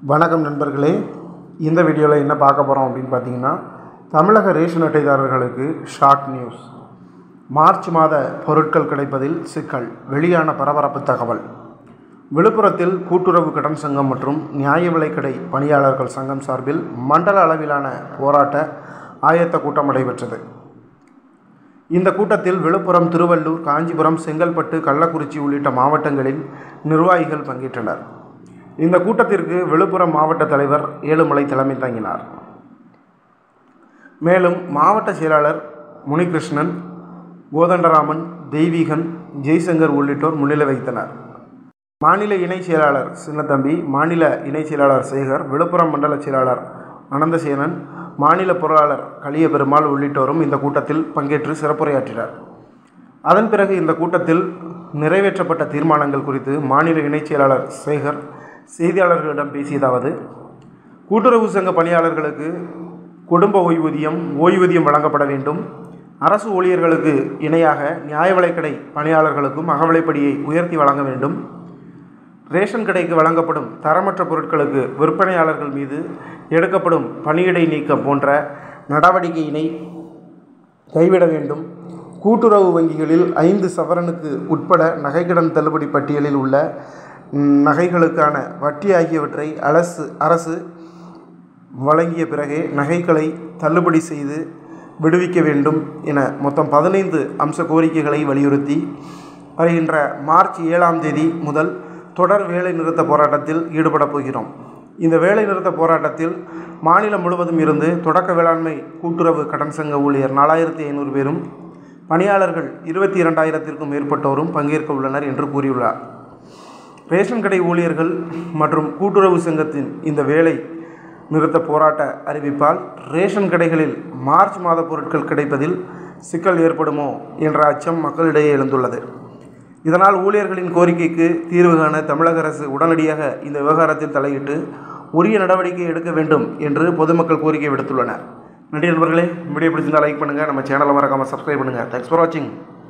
வணக்கம் நண்பர்களே இந்த வீடியோவில் என்ன பார்க்க போகிறோம் அப்படின்னு பார்த்தீங்கன்னா தமிழக ரேஷன் அட்டைதாரர்களுக்கு ஷார்ட் நியூஸ் மார்ச் மாத பொருட்கள் கிடைப்பதில் சிக்கல் வெளியான பரபரப்பு தகவல் விழுப்புரத்தில் கூட்டுறவு கடன் சங்கம் மற்றும் நியாய விலைக்கடை பணியாளர்கள் சங்கம் சார்பில் மண்டல அளவிலான போராட்ட ஆயத்த கூட்டம் நடைபெற்றது இந்த கூட்டத்தில் விழுப்புரம் திருவள்ளூர் காஞ்சிபுரம் செங்கல்பட்டு கள்ளக்குறிச்சி உள்ளிட்ட மாவட்டங்களின் நிர்வாகிகள் பங்கேற்றனர் இந்த கூட்டத்திற்கு விழுப்புரம் மாவட்ட தலைவர் ஏழுமலை தலைமை தாங்கினார் மேலும் மாவட்ட செயலாளர் முனிகிருஷ்ணன் கோதண்டராமன் தெய்வீகன் ஜெய்சங்கர் உள்ளிட்டோர் முன்னிலை வைத்தனர் மாநில இணை செயலாளர் சின்னத்தம்பி மாநில இணை செயலாளர் சேகர் விழுப்புரம் மண்டல செயலாளர் அனந்தசேனன் மாநில பொருளாளர் கலிய பெருமாள் உள்ளிட்டோரும் இந்த கூட்டத்தில் பங்கேற்று சிறப்புரையாற்றினர் அதன் பிறகு இந்த கூட்டத்தில் நிறைவேற்றப்பட்ட தீர்மானங்கள் குறித்து மாநில இணைச் செயலாளர் சேகர் செய்தியாளர்களிடம் பேசியதாவது கூட்டுறவு சங்க பணியாளர்களுக்கு குடும்ப ஓய்வூதியம் ஓய்வூதியம் வழங்கப்பட வேண்டும் அரசு ஊழியர்களுக்கு இணையாக நியாய விலைக்கடை பணியாளர்களுக்கும் அகவிலைப்படியை உயர்த்தி வழங்க வேண்டும் ரேஷன் கடைக்கு வழங்கப்படும் தரமற்ற பொருட்களுக்கு விற்பனையாளர்கள் மீது எடுக்கப்படும் பணியிடை நீக்கம் போன்ற நடவடிக்கையினை கைவிட வேண்டும் கூட்டுறவு வங்கிகளில் ஐந்து சவரனுக்கு உட்பட நகைக்கடன் தள்ளுபடி பட்டியலில் உள்ள ம், நகைகளுக்கான வட்டி ஆகியவற்றை அரசு அரசு வழங்கிய பிறகே நகைகளை தள்ளுபடி செய்து விடுவிக்க வேண்டும் என மொத்தம் பதினைந்து அம்ச கோரிக்கைகளை வலியுறுத்தி வருகின்ற மார்ச் ஏழாம் தேதி முதல் தொடர் வேலை நிறுத்த போராட்டத்தில் ஈடுபடப் போகிறோம் இந்த வேலை நிறுத்த போராட்டத்தில் மாநிலம் முழுவதும் இருந்து தொடக்க வேளாண்மை கூட்டுறவு கடன் சங்க ஊழியர் நாலாயிரத்தி ஐநூறு பேரும் பணியாளர்கள் இருபத்தி இரண்டாயிரத்திற்கும் மேற்பட்டோரும் பங்கேற்க உள்ளனர் என்று கூறியுள்ளார் ரேஷன் கடை ஊழியர்கள் மற்றும் கூட்டுறவு சங்கத்தின் இந்த வேலை நிறுத்த போராட்ட அறிவிப்பால் ரேஷன் கடைகளில் மார்ச் மாத பொருட்கள் கிடைப்பதில் சிக்கல் ஏற்படுமோ என்ற அச்சம் மக்களிடையே எழுந்துள்ளது இதனால் ஊழியர்களின் கோரிக்கைக்கு தீர்வு காண தமிழக அரசு உடனடியாக இந்த விவகாரத்தில் தலையிட்டு உரிய நடவடிக்கை எடுக்க வேண்டும் என்று பொதுமக்கள் கோரிக்கை விடுத்துள்ளனர் நன்றி நண்பர்களே வீடியோ பிடிச்சிருந்தால் லைக் பண்ணுங்கள் நம்ம சேனலை மறக்காமல் சப்ஸ்கிரைப் பண்ணுங்கள் தேங்க்ஸ் ஃபார் வாட்சிங்